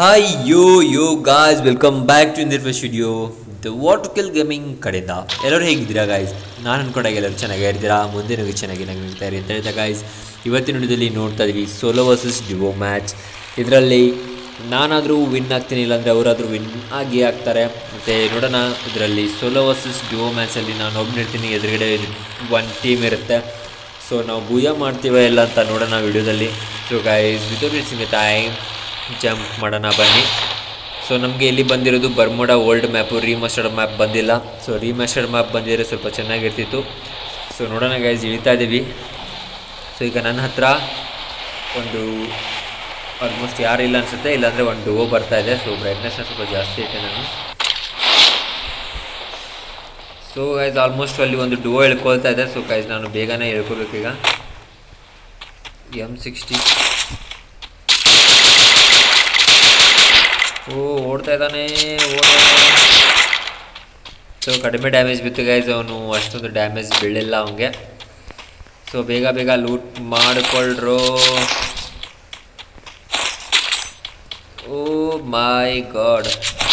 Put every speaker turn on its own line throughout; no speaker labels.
hi yo yo guys welcome back to ಇಂದಿರ್ studio the water kill gaming ಕಡೆಯಿಂದ ಎಲ್ಲರೂ ಹೇಗಿದ್ದೀರಾ ಗಾಯ್ಸ್ ನಾನು ಅನ್ಕೊಂಡಾಗ ಎಲ್ಲರೂ ಚೆನ್ನಾಗೇ ಇರ್ತೀರಾ ಮುಂದೆ ನೀವು ಚೆನ್ನಾಗಿ ನಗಿರ್ತಾ ಇರಿ ಅಂತ ಹೇಳ್ತಾ ಗಾಯ್ಸ್ ಇವತ್ತಿನ ವಿಡಿಯೋದಲ್ಲಿ ನೋಡ್ತಾ ಇದೀವಿ ಸೋಲೋ ವರ್ಸಸ್ ಡಿವೋ ಮ್ಯಾಚ್ ಇದರಲ್ಲಿ ನಾನಾದರೂ ವಿನ್ ಆಗ್ತೀನಿ ಇಲ್ಲಾಂದರೆ ಅವರಾದರೂ ವಿನ್ ಆಗಿ ಆಗ್ತಾರೆ ಮತ್ತು ನೋಡೋಣ ಇದರಲ್ಲಿ ಸೋಲೋ ವರ್ಸಸ್ ಡಿವೋ ಮ್ಯಾಚಲ್ಲಿ ನಾನು ಒಬ್ಬನಿರ್ತೀನಿ ಎದುರುಗಡೆ ಒನ್ ಟೀಮ್ ಇರುತ್ತೆ ಸೊ ನಾವು ಭೂಯ ಮಾಡ್ತೀವ ಇಲ್ಲ ಅಂತ ನೋಡೋಣ ವಿಡಿಯೋದಲ್ಲಿ so guys without wasting time jump ಮಾಡೋಣ ಬನ್ನಿ ಸೊ ನಮಗೆ ಇಲ್ಲಿ ಬಂದಿರೋದು Bermuda old map remastered map ಬಂದಿಲ್ಲ ಸೊ ರೀಮಾಸ್ಟರ್ಡ್ ಮ್ಯಾಪ್ ಬಂದಿದ್ರೆ ಸ್ವಲ್ಪ ಚೆನ್ನಾಗಿರ್ತಿತ್ತು ಸೊ ನೋಡೋಣ ಗೈಸ್ ಇಳಿತಾ ಇದ್ದೀವಿ ಸೊ ಈಗ ನನ್ನ ಹತ್ರ ಒಂದು ಆಲ್ಮೋಸ್ಟ್ ಯಾರು ಇಲ್ಲ ಅನಿಸುತ್ತೆ ಇಲ್ಲಾಂದರೆ ಒಂದು ಡುವೋ ಬರ್ತಾ ಇದೆ ಸೊ ಬ್ರೈಟ್ನೆಸ್ನ ಸ್ವಲ್ಪ ಜಾಸ್ತಿ ಇಟ್ಟೆ ನಾನು ಸೊ ಗೈಸ್ ಆಲ್ಮೋಸ್ಟ್ ಅಲ್ಲಿ ಒಂದು ಡುವೋ ಹೇಳ್ಕೊಳ್ತಾ ಇದೆ ಸೊ ಗೈಸ್ ನಾನು ಬೇಗನೆ ಹೇಳ್ಕೊಬೇಕೀಗ ಎಮ್ ಸಿಕ್ಸ್ಟಿ ಓ ಓಡ್ತಾ ಇದ್ದಾನೆ ಸೊ ಕಡಿಮೆ ಡ್ಯಾಮೇಜ್ ಬಿತ್ತು ಗೈಸ್ ಅವನು ಅಷ್ಟೊಂದು ಡ್ಯಾಮೇಜ್ ಬೀಳಿಲ್ಲ ಅವನಿಗೆ ಸೊ ಬೇಗ ಬೇಗ ಲೂಟ್ ಮಾಡಿಕೊಳ್ಳ್ರು ಓ ಮೈ ಗಾಡ್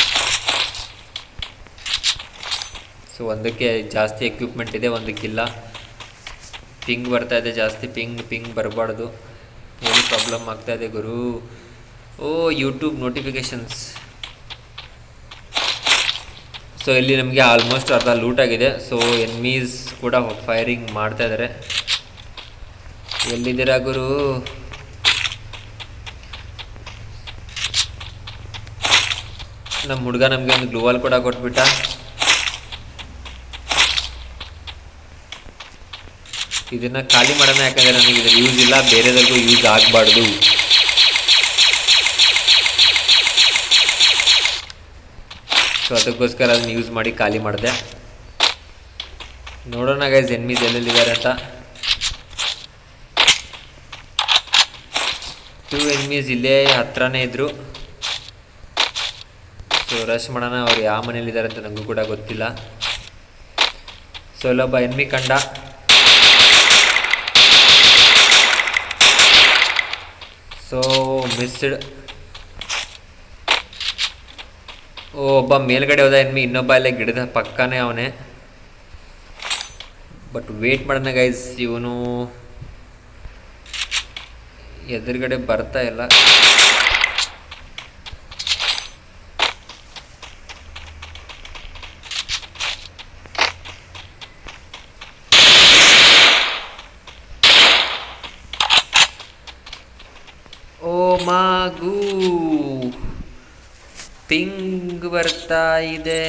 ಸೊ ಒಂದಕ್ಕೆ ಜಾಸ್ತಿ ಎಕ್ವಿಪ್ಮೆಂಟ್ ಇದೆ ಒಂದಕ್ಕಿಲ್ಲ ಪಿಂಗ್ ಬರ್ತಾ ಇದೆ ಜಾಸ್ತಿ ಪಿಂಗ್ ಪಿಂಗ್ ಬರಬಾರ್ದು ಏನು ಪ್ರಾಬ್ಲಮ್ ಆಗ್ತಾ ಇದೆ ಗುರು ಓ ಯೂಟ್ಯೂಬ್ ನೋಟಿಫಿಕೇಶನ್ಸ್ ಸೊ ಇಲ್ಲಿ ನಮಗೆ ಆಲ್ಮೋಸ್ಟ್ ಅರ್ಧ ಲೂಟ್ ಆಗಿದೆ ಸೊ ಎನ್ಮೀಸ್ ಕೂಡ ಫೈರಿಂಗ್ ಮಾಡ್ತಾ ಇದ್ದಾರೆ ಎಲ್ಲಿದ್ದೀರಾ ಗುರು ನಮ್ಮ ಹುಡುಗ ನಮಗೆ ಒಂದು ಗ್ಲೂವಲ್ ಕೂಡ ಕೊಟ್ಬಿಟ್ಟ ಇದನ್ನ ಖಾಲಿ ಮಾಡೋಣ ಯಾಕಂದ್ರೆ ನನಗೆ ಇದ್ರ ಯೂಸ್ ಇಲ್ಲ ಬೇರೆದವ್ರಿಗೂ ಯೂಸ್ ಆಗಬಾರ್ದು ಸೊ ಅದಕ್ಕೋಸ್ಕರ ಅದನ್ನ ಯೂಸ್ ಮಾಡಿ ಖಾಲಿ ಮಾಡಿದೆ ನೋಡೋಣ ಗೈಸ್ ಎನ್ಮೀಸ್ ಎಲ್ಲೆಲ್ಲಿದ್ದಾರೆ ಅಂತ ಟೂ ಎನ್ಮೀಸ್ ಇಲ್ಲೇ ಹತ್ರನೇ ಇದ್ರು ಸೊ ರಶ್ ಮಾಡೋಣ ಅವ್ರು ಯಾವ ಮನೇಲಿದ್ದಾರೆ ಅಂತ ನನಗೂ ಕೂಡ ಗೊತ್ತಿಲ್ಲ ಸೊ ಇಲ್ಲೊಬ್ಬ ಎನ್ಮಿ ಕಂಡ ಸೊ ಮಿಸ್ಡ್ ಓ ಒಬ್ಬ ಮೇಲ್ಗಡೆ ಹೋದ ಎನ್ಮಿ ಇನ್ನೊಬ್ಬ ಇಲ್ಲೇ ಗಿಡದ ಪಕ್ಕನೇ ಅವನೇ ಬಟ್ ವೇಟ್ ಮಾಡೋಣ ಗೈಸ್ ಇವನು ಎದುರುಗಡೆ ಬರ್ತಾ ಇಲ್ಲ ಓ ಮಾಗು ಪಿಂಗ್ ಬರ್ತಾ ಇದೆ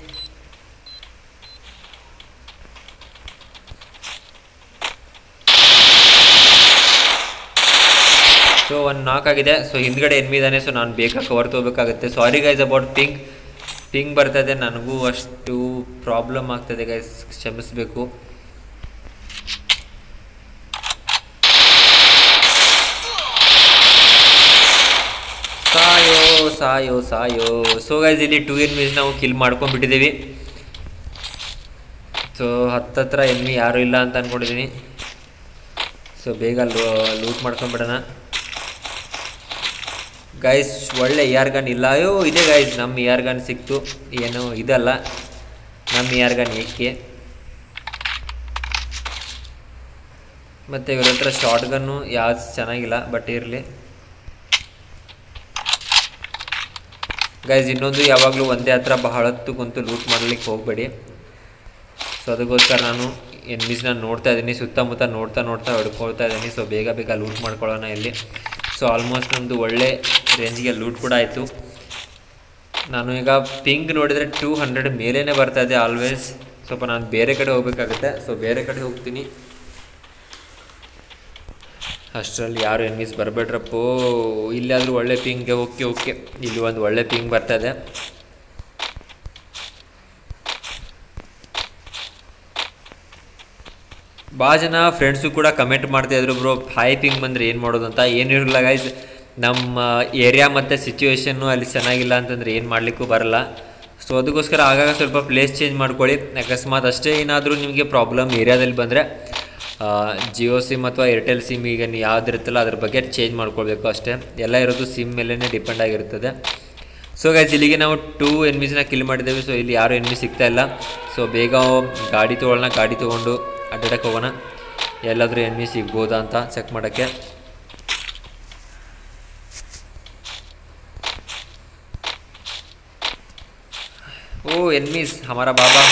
ಸೊ ಒಂದು ನಾಕ್ ಆಗಿದೆ ಸೊ ಹಿಂದ್ಗಡೆ ಎನ್ಮಿದಾನೆ ಸೊ ನಾನು ಬೇಗ ಕವರ್ ತಗೋಬೇಕಾಗುತ್ತೆ sorry guys about ping ping ಬರ್ತಾ ಇದೆ ನನಗೂ ಅಷ್ಟು ಪ್ರಾಬ್ಲಮ್ ಆಗ್ತದೆ ಗೈಸ್ ಕ್ಷಮಿಸಬೇಕು ಸಾಯೋ ಸಾಯೋ ಸಾಯೋ ಸೊ ಗೈಸ್ ಇಲ್ಲಿ ಟೂ ಎನ್ಮೀಸ್ ನಾವು ಕಿಲ್ ಮಾಡ್ಕೊಂಡ್ಬಿಟ್ಟಿದ್ದೀವಿ ಸೊ ಹತ್ತತ್ರ ಎನ್ಮಿ ಯಾರೂ ಇಲ್ಲ ಅಂತ ಅಂದ್ಕೊಂಡಿದ್ದೀನಿ ಸೊ ಬೇಗ ಲೂಟ್ ಮಾಡ್ಕೊಂಡ್ಬಿಡೋಣ ಗೈಸ್ ಒಳ್ಳೆ ಇಯರ್ ಗನ್ ಇಲ್ಲ ಅಯ್ಯೋ ಇದೆ ಗೈಸ್ ನಮ್ಮ ಇಯರ್ ಗನ್ ಸಿಕ್ತು ಏನು ಇದಲ್ಲ ನಮ್ಮ ಇಯರ್ ಗನ್ ಏಕೆ ಮತ್ತು ಇವ್ರ ಹತ್ರ ಶಾರ್ಟ್ ಗನ್ನು ಯಾವ್ದು ಚೆನ್ನಾಗಿಲ್ಲ ಬಟ್ ಇರಲಿ ಗೈಸ್ ಇನ್ನೊಂದು ಯಾವಾಗಲೂ ಒಂದೇ ಹತ್ರ ಬಹಳ ಹೊತ್ತು ಕುಂತು ಲೂಟ್ ಮಾಡಲಿಕ್ಕೆ ಹೋಗಬೇಡಿ ಸೊ ಅದಕ್ಕೋಸ್ಕರ ನಾನು ಎನ್ಮೀಸ್ನ ನೋಡ್ತಾ ಇದ್ದೀನಿ ಸುತ್ತಮುತ್ತ ನೋಡ್ತಾ ನೋಡ್ತಾ ಹೊಡ್ಕೊಳ್ತಾ ಇದ್ದೀನಿ ಸೊ ಬೇಗ ಬೇಗ ಲೂಟ್ ಮಾಡ್ಕೊಳ್ಳೋಣ ಇಲ್ಲಿ ಸೊ ಆಲ್ಮೋಸ್ಟ್ ನಮ್ಮದು ಒಳ್ಳೆ ರೇಂಜ್ಗೆ ಲೂಟ್ ಕೂಡ ಆಯಿತು ನಾನು ಈಗ ಪಿಂಗ್ ನೋಡಿದರೆ ಟೂ ಹಂಡ್ರೆಡ್ ಮೇಲೇ ಬರ್ತಾ ಇದೆ ಆಲ್ವೇಸ್ ಸ್ವಲ್ಪ ನಾನು ಬೇರೆ ಕಡೆ ಹೋಗಬೇಕಾಗುತ್ತೆ ಸೊ ಬೇರೆ ಕಡೆ ಹೋಗ್ತೀನಿ ಅಷ್ಟರಲ್ಲಿ ಯಾರು ಎನ್ಮೀಸ್ ಬರಬೇಡ್ರಪ್ಪೋ ಇಲ್ಲಾದರೂ ಒಳ್ಳೆ ಪಿಂಗ್ಗೆ ಓಕೆ ಓಕೆ ಇಲ್ಲಿ ಒಂದು ಒಳ್ಳೆ ಪಿಂಗ್ ಬರ್ತಾ ಇದೆ ಭಾಳ ಜನ ಫ್ರೆಂಡ್ಸು ಕೂಡ ಕಮೆಂಟ್ ಮಾಡ್ತಾಯಿದ್ರು ಬ್ರೋ ಹಾಯ್ ಪಿಂಗ್ ಬಂದರೆ ಏನು ಮಾಡೋದು ಅಂತ ಏನು ಇರಲ್ಲ ಗೈಸ್ ನಮ್ಮ ಏರಿಯಾ ಮತ್ತು ಸಿಚುವೇಶನ್ನು ಅಲ್ಲಿ ಚೆನ್ನಾಗಿಲ್ಲ ಅಂತಂದರೆ ಏನು ಮಾಡಲಿಕ್ಕೂ ಬರಲ್ಲ ಸೊ ಅದಕ್ಕೋಸ್ಕರ ಆಗಾಗ ಸ್ವಲ್ಪ ಪ್ಲೇಸ್ ಚೇಂಜ್ ಮಾಡ್ಕೊಳ್ಳಿ ಅಕಸ್ಮಾತ್ ಅಷ್ಟೇ ಏನಾದರೂ ನಿಮಗೆ ಪ್ರಾಬ್ಲಮ್ ಏರಿಯಾದಲ್ಲಿ ಬಂದರೆ ಜಿಯೋ ಸಿಮ್ ಅಥವಾ ಏರ್ಟೆಲ್ ಸಿಮ್ ಈಗ ನೀವು ಯಾವ್ದು ಇರುತ್ತಲ್ಲ ಅದ್ರ ಬಗ್ಗೆ ಚೇಂಜ್ ಮಾಡ್ಕೊಳ್ಬೇಕು ಅಷ್ಟೇ ಎಲ್ಲ ಇರೋದು ಸಿಮ್ ಮೇಲೇ ಡಿಪೆಂಡ್ ಆಗಿರ್ತದೆ ಸೊ ಗೈಸ್ ಇಲ್ಲಿಗೆ ನಾವು ಟೂ ಎನ್ಮಿಸ್ನ ಕಿಲ್ ಮಾಡಿದ್ದೇವೆ ಸೊ ಇಲ್ಲಿ ಯಾರು ಎನ್ಮಿ ಸಿಗ್ತಾ ಇಲ್ಲ ಸೊ ಬೇಗ ಗಾಡಿ ತೊಗೊಳ್ಳೋಣ ಗಾಡಿ ತೊಗೊಂಡು ಅಡ್ಡಾಡಕ್ಕೆ ಹೋಗೋಣ ಎಲ್ಲಾದರೂ ಎನ್ಮಿ ಸಿಗ್ಬೋದಾ ಅಂತ ಚೆಕ್ ಮಾಡೋಕ್ಕೆ ಓ ಎನ್ಮೀಸ್ ಹಮಾರ ಬಾಬಾ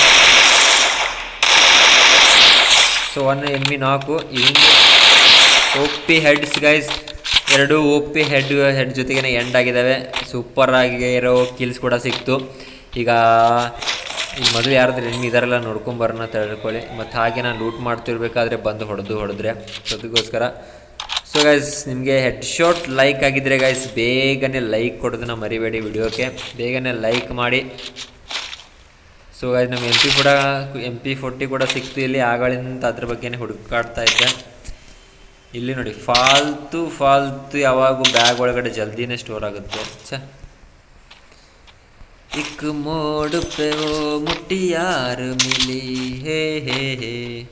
ಸೊ ಒನ್ ಎನ್ಮಿ ನಾಲ್ಕು ಇವಂಗೆ ಓ ಪಿ ಹೆಡ್ಸ್ ಗೈಸ್ ಎರಡು ಓ ಪಿ ಹೆಡ್ ಹೆಡ್ ಜೊತೆಗೆ ಎಂಡ್ ಆಗಿದ್ದಾವೆ ಸೂಪರ್ ಆಗಿರೋ ಕಿಲ್ಸ್ ಕೂಡ ಸಿಕ್ತು ಈಗ ಈಗ ಮೊದಲು ಯಾರಾದ್ರೂ ಎನ್ಮಿ ಇದಾರಲ್ಲ ನೋಡ್ಕೊಂಬರೋಣ ತಿಳ್ಕೊಳ್ಳಿ ಮತ್ತು ಹಾಗೆ ನಾನು ಲೂಟ್ ಮಾಡ್ತಿರ್ಬೇಕಾದ್ರೆ ಬಂದು ಹೊಡೆದು ಹೊಡೆದ್ರೆ ಸೊ ಅದಕ್ಕೋಸ್ಕರ ಸೊ ಗೈಸ್ ನಿಮಗೆ ಹೆಡ್ ಶಾಟ್ ಲೈಕ್ ಆಗಿದ್ದರೆ ಗೈಸ್ ಬೇಗನೆ ಲೈಕ್ ಕೊಡೋದನ್ನ ಮರಿಬೇಡಿ ವಿಡಿಯೋಕ್ಕೆ ಬೇಗನೆ ಲೈಕ್ ಮಾಡಿ ಸೊ ಗೈಸ್ ನಮ್ಮ ಎಮ್ ಪಿ ಕೂಡ ಎಮ್ ಪಿ ಫೋರ್ಟಿ ಕೂಡ ಸಿಕ್ತು ಇಲ್ಲಿ ಆಗಳಿಂದ ಅದ್ರ ಬಗ್ಗೆನೇ ಹುಡುಕಾಡ್ತಾ ಇದ್ದೆ ಇಲ್ಲಿ ನೋಡಿ ಫಾಲ್ತು ಫಾಲ್ತು ಯಾವಾಗೂ ಬ್ಯಾಗ್ ಒಳಗಡೆ ಜಲ್ದಿನೇ ಸ್ಟೋರ್ ಆಗುತ್ತೆ ಛ ಇಕ್ ಮೋಡ್ ಪೆ ಓ ಮುಟ್ಟಿ ಯಾರು ಮಿಲಿ ಹೇ ಹೇ ಹೇ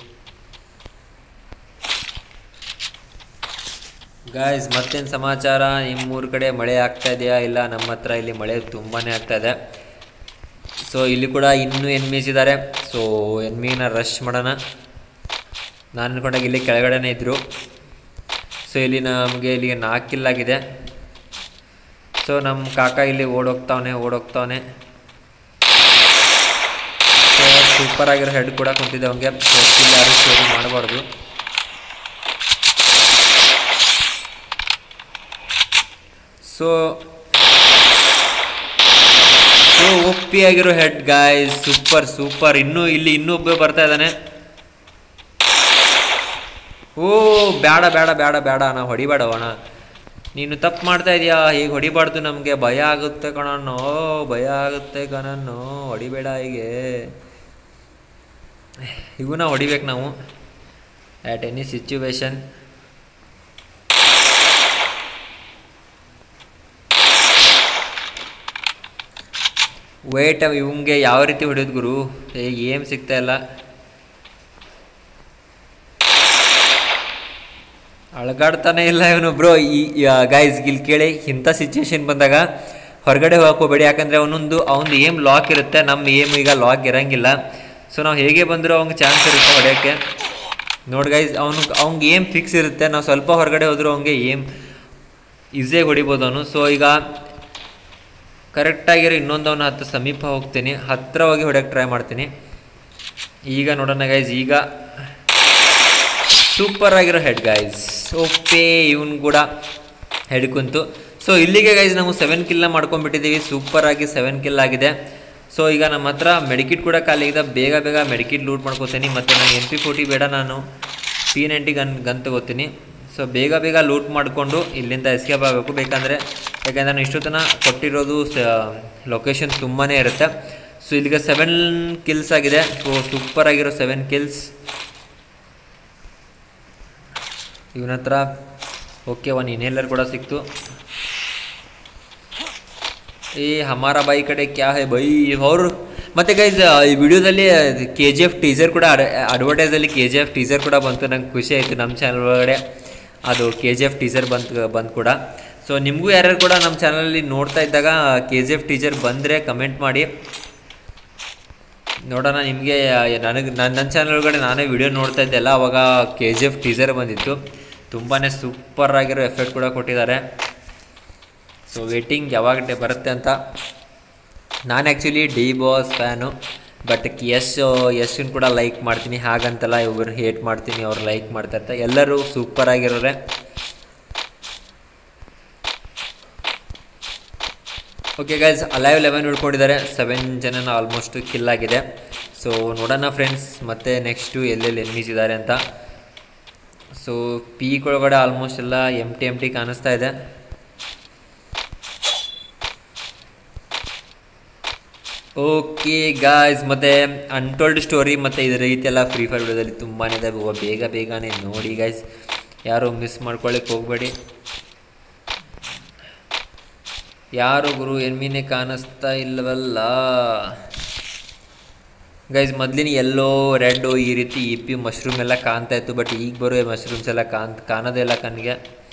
ಗಾಯ್ಸ್ ಮತ್ತೇನು ಸಮಾಚಾರ ನಿಮ್ಮೂರ ಕಡೆ ಮಳೆ ಆಗ್ತಾ ಇದೆಯಾ ಇಲ್ಲ ನಮ್ಮ ಹತ್ರ ಇಲ್ಲಿ ಮಳೆ ತುಂಬಾ ಆಗ್ತಾ ಇದೆ ಸೊ ಇಲ್ಲಿ ಕೂಡ ಇನ್ನೂ ಎನ್ಮೀಸ್ ಇದ್ದಾರೆ ಸೊ ಎನ್ಮಿನ ರಶ್ ಮಾಡೋಣ ನಾನು ಅನ್ಕೊಂಡಾಗ ಇಲ್ಲಿ ಕೆಳಗಡೆನೇ ಇದ್ದರು ಸೊ ಇಲ್ಲಿ ನಮಗೆ ಇಲ್ಲಿಗೆ ನಾಲ್ಕು kill ಆಗಿದೆ ಸೊ ನಮ್ಮ ಕಾಕ ಇಲ್ಲಿ ಓಡೋಗ್ತಾವನೆ ಓಡೋಗ್ತಾವನೆ ಸೊ ಸೂಪರ್ ಆಗಿರೋ ಹೆಡ್ ಕೂಡ ಕುಂತಿದ್ದೆ ಅವನಿಗೆ ಕಿಲ್ ಯಾರು ಸೇರಿ ಮಾಡಬಾರ್ದು ಸೊ ಸೊ ಒಪ್ಪಿ ಆಗಿರೋ ಹೆಡ್ ಗಾಯ್ ಸೂಪರ್ ಸೂಪರ್ ಇನ್ನೂ ಇಲ್ಲಿ ಇನ್ನೊಬ್ಬ ಬರ್ತಾ ಇದ್ದಾನೆ ಓ ಬೇಡ ಬೇಡ ಬೇಡ ಬೇಡ ಅಣ್ಣ ಹೊಡಿಬೇಡವಣ ನೀನು ತಪ್ಪು ಮಾಡ್ತಾ ಇದೀಯಾ ಹೀಗೆ ಹೊಡಿಬಾರ್ದು ನಮಗೆ ಭಯ ಆಗುತ್ತೆ ಕಣಣ್ಣೋ ಭಯ ಆಗುತ್ತೆ ಕಣಣ್ಣೋ ಹೊಡಿಬೇಡ ಹೀಗೆ ಇವನ್ನ ಹೊಡಿಬೇಕು ನಾವು ಆ್ಯಟ್ ಎನಿ ಸಿಚುವೇಶನ್ ವೇಟ್ ಇವಂಗೆ ಯಾವ ರೀತಿ ಹೊಡೆಯೋದು ಗುರು ಈಗ ಏಮ್ ಸಿಗ್ತಾ ಇಲ್ಲ ಅಳಗಾಡ್ತಾನೆ ಇಲ್ಲ ಇವನು ಬ್ರೋ ಈ ಗೈಸ್ ಇಲ್ಲಿ ಕೇಳಿ ಇಂಥ ಸಿಚುವೇಶನ್ ಬಂದಾಗ ಹೊರಗಡೆ ಹೋಗ್ಕೋಬೇಡಿ ಯಾಕಂದರೆ ಅವನೊಂದು ಅವನದು ಏಮ್ ಲಾಕ್ ಇರುತ್ತೆ ನಮ್ಮ ಏಮ್ ಈಗ ಲಾಕ್ ಇರಂಗಿಲ್ಲ ಸೊ ನಾವು ಹೇಗೆ ಬಂದರೂ ಅವ್ನಿಗೆ ಚಾನ್ಸ್ ಇರುತ್ತೆ ಹೊಡೆಯೋಕ್ಕೆ ನೋಡಿ ಗೈಸ್ ಅವನು ಅವ್ನಿಗೆ ಏಮ್ ಫಿಕ್ಸ್ ಇರುತ್ತೆ ನಾವು ಸ್ವಲ್ಪ ಹೊರಗಡೆ ಹೋದರೂ ಅವ್ನಿಗೆ ಏಮ್ ಈಸಿಯಾಗಿ ಹೊಡಿಬೋದು ಅವನು ಸೊ ಈಗ ಕರೆಕ್ಟಾಗಿರೋ ಇನ್ನೊಂದವನ್ನ ಹತ್ತು ಸಮೀಪ ಹೋಗ್ತೀನಿ ಹತ್ತಿರ ಹೋಗಿ ಹೊಡೆಯೋಕ್ಕೆ ಟ್ರೈ ಮಾಡ್ತೀನಿ ಈಗ ನೋಡೋಣ ಗೈಸ್ ಈಗ ಸೂಪರ್ ಆಗಿರೋ ಹೆಡ್ ಗೈಸ್ ಓಪೇ ಇವನ್ ಕೂಡ ಹೆಡ್ ಕುಂತು ಸೊ ಇಲ್ಲಿಗೆ ಗೈಸ್ ನಾವು ಸೆವೆನ್ ಕಿಲ್ನ ಮಾಡ್ಕೊಂಡ್ಬಿಟ್ಟಿದ್ದೀವಿ ಸೂಪರ್ ಆಗಿ ಸೆವೆನ್ ಕಿಲ್ ಆಗಿದೆ ಸೊ ಈಗ ನಮ್ಮ ಹತ್ರ ಮೆಡಿಕಿಟ್ ಕೂಡ ಖಾಲಿ ಇದೆ ಬೇಗ ಬೇಗ ಮೆಡಿಕಿಟ್ ಲೂಟ್ ಮಾಡ್ಕೋತೀನಿ ಮತ್ತು ನಾನು ಎಮ್ ಪಿ ಫೋರ್ಟಿ ಬೇಡ ನಾನು ಪಿ ನೈಂಟಿ ಗನ್ ಗನ್ ತಗೋತೀನಿ ಸೊ ಬೇಗ ಬೇಗ ಲೂಟ್ ಮಾಡಿಕೊಂಡು ಇಲ್ಲಿಂದ ಎಸ್ಕೇಪ್ ಆಗಬೇಕು ಬೇಕಂದರೆ ಯಾಕಂದರೆ ನಾನು ಇಷ್ಟು ತನಕ ಕೊಟ್ಟಿರೋದು ಸ ಲೊಕೇಶನ್ ತುಂಬಾ ಇರುತ್ತೆ ಸೊ ಇಲ್ಲಿಗೆ ಸೆವೆನ್ ಕಿಲ್ಸ್ ಆಗಿದೆ ಸೊ ಸೂಪರ್ ಆಗಿರೋ ಸೆವೆನ್ ಕಿಲ್ಸ್ ಇವನ ಹತ್ರ ಓಕೆ ಒನ್ ಇನ್ಹೇಲರ್ ಕೂಡ ಸಿಕ್ತು ಏ ಹಮಾರ ಬಾಯಿ ಕಡೆ ಕ್ಯಾ ಹೈ ಬೈ ಅವರು ಮತ್ತು ಗೈಸ್ ಈ ವಿಡಿಯೋದಲ್ಲಿ ಕೆ ಜಿ ಎಫ್ ಟೀಸರ್ ಕೂಡ ಅಡ್ವರ್ಟೈಸಲ್ಲಿ ಕೆ ಜಿ ಎಫ್ ಟೀಸರ್ ಕೂಡ ಬಂತು ನಂಗೆ ಖುಷಿ ಆಯಿತು ನಮ್ಮ ಚಾನಲ್ ಒಳಗಡೆ ಅದು ಕೆ ಜಿ ಎಫ್ ಟೀಸರ್ ಬಂತು ಬಂದು ಕೂಡ ಸೊ ನಿಮಗೂ ಯಾರ್ಯಾರು ಕೂಡ ನಮ್ಮ ಚಾನಲಲ್ಲಿ ನೋಡ್ತಾ ಇದ್ದಾಗ ಕೆ ಜಿ ಎಫ್ ಟೀಸರ್ ಬಂದರೆ ಕಮೆಂಟ್ ಮಾಡಿ ನೋಡೋಣ ನಿಮಗೆ ನನಗೆ ನನ್ನ ನನ್ನ ಚಾನಲ್ ಒಳಗಡೆ ನಾನೇ ವಿಡಿಯೋ ನೋಡ್ತಾ ಇದ್ದೆಲ್ಲ ಅವಾಗ ಕೆ ಜಿ ಎಫ್ ಟೀಸರ್ ಬಂದಿತ್ತು ತುಂಬಾ ಸೂಪರ್ ಆಗಿರೋ ಎಫೆಕ್ಟ್ ಕೂಡ ಕೊಟ್ಟಿದ್ದಾರೆ ಸೊ ವೇಟಿಂಗ್ ಯಾವಾಗ ಡೇ ಬರುತ್ತೆ ಅಂತ ನಾನು actually D Boss fan but Yash ಯಶನ್ ಕೂಡ ಲೈಕ್ ಮಾಡ್ತೀನಿ ಹಾಗಂತಲ್ಲ ಇವ್ರು ಹೇಟ್ ಮಾಡ್ತೀನಿ ಅವ್ರು ಲೈಕ್ ಮಾಡ್ತಾ ಇರ್ತಾರೆ ಎಲ್ಲರೂ ಸೂಪರ್ ಆಗಿರೋರೆ ಓಕೆ ಗೈಸ್ ಅಲೈವ್ ಲೆವೆನ್ ಉಳ್ಕೊಂಡಿದ್ದಾರೆ ಸೆವೆನ್ ಜನನ ಆಲ್ಮೋಸ್ಟ್ ಕಿಲ್ ಆಗಿದೆ ಸೊ ನೋಡೋಣ ಫ್ರೆಂಡ್ಸ್ ಮತ್ತೆ ನೆಕ್ಸ್ಟು ಎಲ್ಲೆಲ್ಲಿ ಎನ್ಮೀಸ್ ಇದ್ದಾರೆ ಅಂತ ಸೊ ಪೀಕ್ ಒಳಗಡೆ ಆಲ್ಮೋಸ್ಟ್ ಎಲ್ಲ ಎಮ್ ಟಿ ಎಮ್ ಟಿ ಕಾಣಿಸ್ತಾ ಇದೆ ಓಕೆ ಗಾಯ್ಸ್ ಮತ್ತು ಅನ್ಟೋಲ್ಡ್ ಸ್ಟೋರಿ ಮತ್ತು ಇದರ ರೀತಿ ಎಲ್ಲ ಫ್ರೀ ಫೈರ್ ವಿಡಿಯೋದಲ್ಲಿ ತುಂಬಾ ಇದೆ ಬೇಗ ಬೇಗನೆ ನೋಡಿ ಗೈಸ್ ಯಾರು ಮಿಸ್ ಮಾಡ್ಕೊಳ್ಳಿಕ್ಕೆ ಹೋಗಬೇಡಿ ಯಾರು ಗುರು ಎನ್ಮಿನೇ ಕಾಣಿಸ್ತಾ ಇಲ್ಲವಲ್ಲ ಗೈಸ್ ಮೊದಲಿನ ಎಲ್ಲೋ ರೆಡ್ಡು ಈ ರೀತಿ ಇ ಪಿ ಮಶ್ರೂಮ್ ಎಲ್ಲ ಕಾಣ್ತಾ ಇತ್ತು ಬಟ್ ಈಗ ಬರೋ ಮಶ್ರೂಮ್ಸ್ ಎಲ್ಲ ಕಾಣ್ ಕಾಣೋದೇ ಇಲ್ಲ ಕಣ್ಣಿಗೆ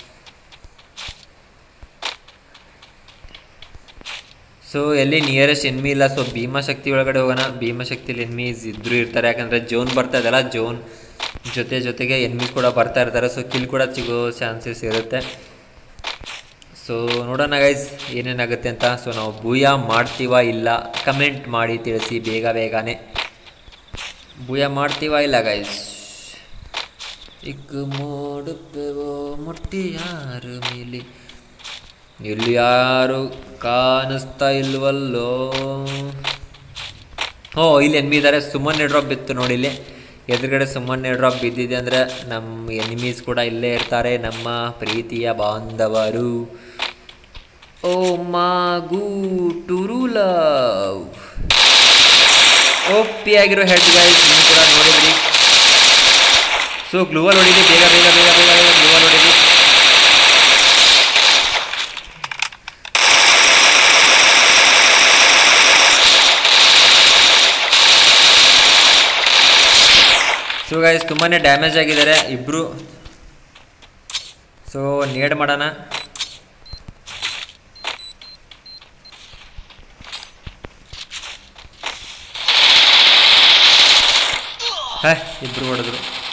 ಸೊ ಎಲ್ಲಿ ನಿಯರೆಸ್ಟ್ ಎನ್ಮಿ ಇಲ್ಲ ಸೊ ಭೀಮಾಶಕ್ತಿ ಒಳಗಡೆ ಹೋಗೋಣ ಭೀಮಾಶಕ್ತಿಲಿ ಎನ್ಮೀಸ್ ಇದ್ರೂ ಇರ್ತಾರೆ ಯಾಕಂದರೆ ಜೋನ್ ಬರ್ತಾ ಇದೆಯಲ್ಲ ಜೋನ್ ಜೊತೆ ಜೊತೆಗೆ ಎನ್ಮೀಸ್ ಕೂಡ ಬರ್ತಾ ಇರ್ತಾರೆ ಸೊ ಕಿಲ್ ಕೂಡ ಸಿಗೋ ಚಾನ್ಸಸ್ ಇರುತ್ತೆ ಸೊ ನೋಡೋಣ ಗೈಸ್ ಏನೇನಾಗುತ್ತೆ ಅಂತ ಸೊ ನಾವು ಭೂಯ ಮಾಡ್ತೀವಾ ಇಲ್ಲ ಕಮೆಂಟ್ ಮಾಡಿ ತಿಳಿಸಿ ಬೇಗ ಬೇಗನೆ ಭೂಯ ಮಾಡ್ತೀವಾ ಇಲ್ಲ ಗೈಸ್ ಇಕ್ ಮೋಡುಪ್ಪೆವೋ ಮುಟ್ಟಿ ಯಾರು ಮೇಲೆ ಇಲ್ಲಿ ಯಾರು ಕಾಣಿಸ್ತಾ ಇಲ್ವಲ್ಲೋ ಓ ಇಲ್ಲಿ ಎನ್ಮಿ ಇದ್ದಾರೆ ಸುಮ್ಮನೆ ಡ್ರಾಪ್ ಬಿತ್ತು ನೋಡಿ ಇಲ್ಲಿ ಎದುರುಗಡೆ ಸುಮ್ಮನೆ ಡ್ರಾಪ್ ಬಿದ್ದಿದೆ ಅಂದರೆ ನಮ್ಮ ಎನಿಮೀಸ್ ಕೂಡ ಇಲ್ಲೇ ಇರ್ತಾರೆ ನಮ್ಮ ಪ್ರೀತಿಯ ಬಾಂಧವರು ಓ ಮಾಗು ಟುರು ಲವ್ ಓಪಿ ಆಗಿರೋ ಹೆಡ್ ಗೈಸ್ ನೀವು ಕೂಡ ನೋಡಿದ್ರಿ ಸೊ ಗ್ಲೂವಲ್ ಹೊಡಿಲಿ ಬೇಗ ಬೇಗ ಬೇಗ ಬೇಗ ಬೇಗ ಗ್ಲೂವಲ್ ಹೊಡಿಲಿ ಸೊ ಗೈಸ್ ತುಂಬಾ ಡ್ಯಾಮೇಜ್ ಆಗಿದ್ದಾರೆ ಇಬ್ಬರು ಸೊ ನೇಡ್ ಮಾಡೋಣ ಹೇ ಇಬ್ಬರು ಹೊಡೆದ್ರು